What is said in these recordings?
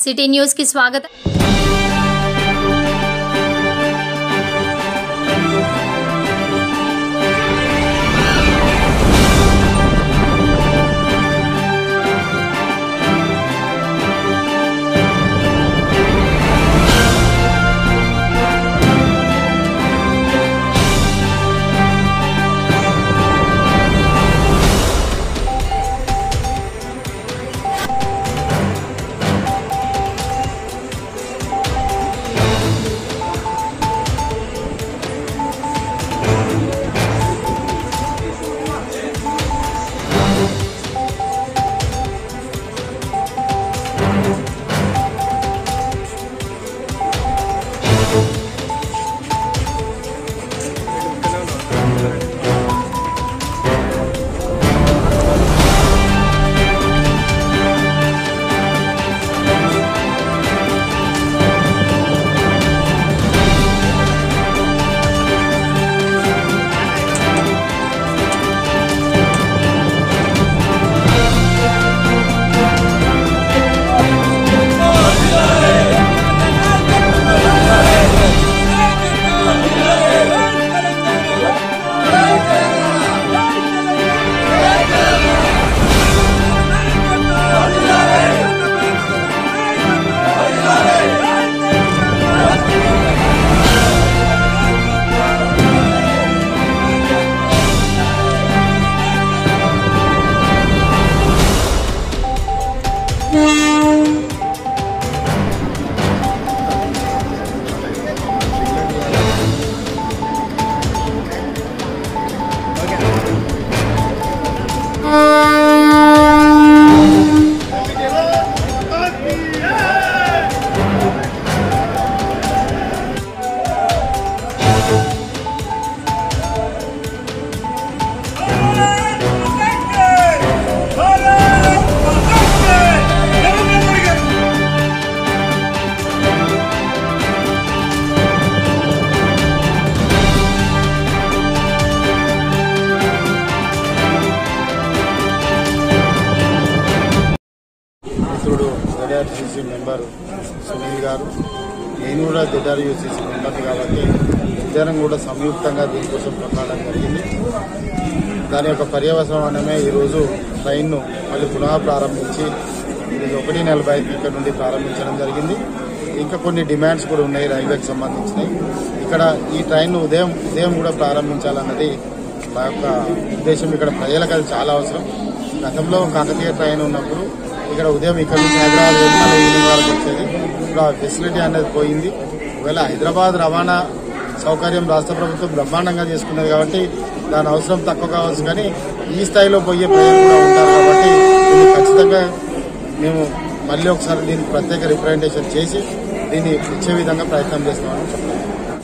city news కి స్వాగతం మిత్రుడు జెడ్ఆర్యూసీ మెంబర్ సునీల్ గారు నేను కూడా జెడ్ఆర్యూసీసీ మెంబర్ని కాబట్టి ఇద్దరం కూడా సంయుక్తంగా దీనికోసం కొట్లాడడం జరిగింది దాని యొక్క పర్యవసానమే ఈరోజు ట్రైన్ను మళ్ళీ పునః ప్రారంభించి ఇది ఒకటి నలభై ఐదు ఇక్కడ నుండి ప్రారంభించడం జరిగింది ఇంకా కొన్ని డిమాండ్స్ కూడా ఉన్నాయి రైల్వేకి సంబంధించినవి ఇక్కడ ఈ ట్రైన్ను ఉదయం ఉదయం కూడా ప్రారంభించాలన్నది మా యొక్క ఉద్దేశం ఇక్కడ ప్రజలకు అది చాలా అవసరం గతంలో కాకతీయ ట్రైన్ ఉన్నప్పుడు ఇక్కడ ఉదయం ఇక్కడ నుంచి హైదరాబాద్ వెళ్ళి మళ్ళీ ఈవినింగ్ వరకు వచ్చేది ఇప్పుడు ఆ ఫెసిలిటీ అనేది పోయింది ఒకవేళ హైదరాబాద్ రవాణా సౌకర్యం రాష్ట్ర ప్రభుత్వం బ్రహ్మాండంగా చేసుకున్నది కాబట్టి దాని అవసరం తక్కువ కావచ్చు కానీ ఈ స్థాయిలో పోయే ప్రజలు కూడా ఉంటారు కాబట్టి దీన్ని ఖచ్చితంగా మేము మళ్ళీ ఒకసారి దీనికి ప్రత్యేక రిప్రజెంటేషన్ చేసి దీన్ని ఇచ్చే విధంగా ప్రయత్నం చేస్తామని చెప్తాను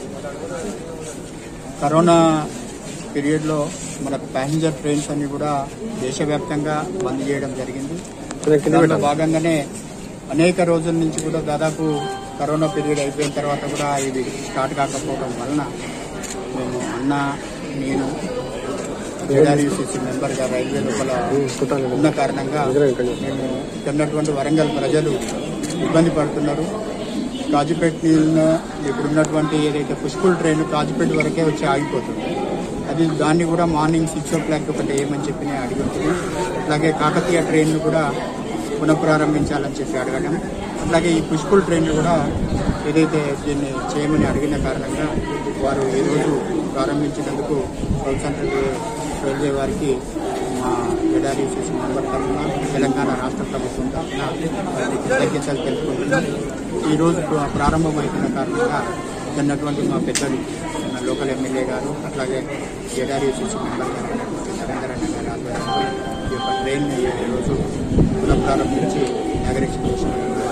కరోనా పీరియడ్లో మనకు ప్యాసింజర్ ట్రైన్స్ అన్ని కూడా దేశవ్యాప్తంగా బంద్ చేయడం జరిగింది దాంట్లో భాగంగానే అనేక రోజుల నుంచి కూడా దాదాపు కరోనా పీరియడ్ అయిపోయిన తర్వాత కూడా ఇది స్టార్ట్ కాకపోవడం వలన మేము అన్న నేను ఏఆర్యూసీసీ మెంబర్గా రైల్వే లోపల ఉన్న కారణంగా మేము ఇక్కడ ఉన్నటువంటి వరంగల్ ప్రజలు ఇబ్బంది పడుతున్నారు కాజీపేట నీళ్ళ ఇప్పుడున్నటువంటి ఏదైతే పుష్కూల్ ట్రైన్ కాజీపేట వరకే వచ్చి ఆగిపోతుంది అది దాన్ని కూడా మార్నింగ్ సిక్స్ ఓ క్లాక్ ఒకటి వేయమని చెప్పి నేను అడుగుతున్నాను అలాగే కాకతీయ ట్రైన్ను కూడా పునఃప్రారంభించాలని చెప్పి అడగడం అలాగే ఈ పుష్కూల్ ట్రైన్ కూడా ఏదైతే దీన్ని చేయమని అడిగిన కారణంగా వారు ఈరోజు ప్రారంభించినందుకు సౌత్ సెంట్రల్ రైల్వే వారికి మా ఎడారీసీసీ మెంబర్ తరఫున తెలంగాణ రాష్ట్ర ప్రభుత్వం తరఫున వారికి కృతజ్ఞతలు తెలుపుకుంటున్నాం ఈరోజు ప్ర- ప్రారంభమవుతున్న కారణంగా ఇక్కడ ఉన్నటువంటి మా పెద్దలు మన లోకల్ ఎమ్మెల్యే గారు అట్లాగే ఎడారీసీసీ మెంబర్ గారు అయినటువంటి నరేందర్ అన్న గారి ఆధ్వర్యంలో ఈ యొక్క ట్రైన్ని ఈరోజు పునఃప్రారంభించి నాగరిక చేసిన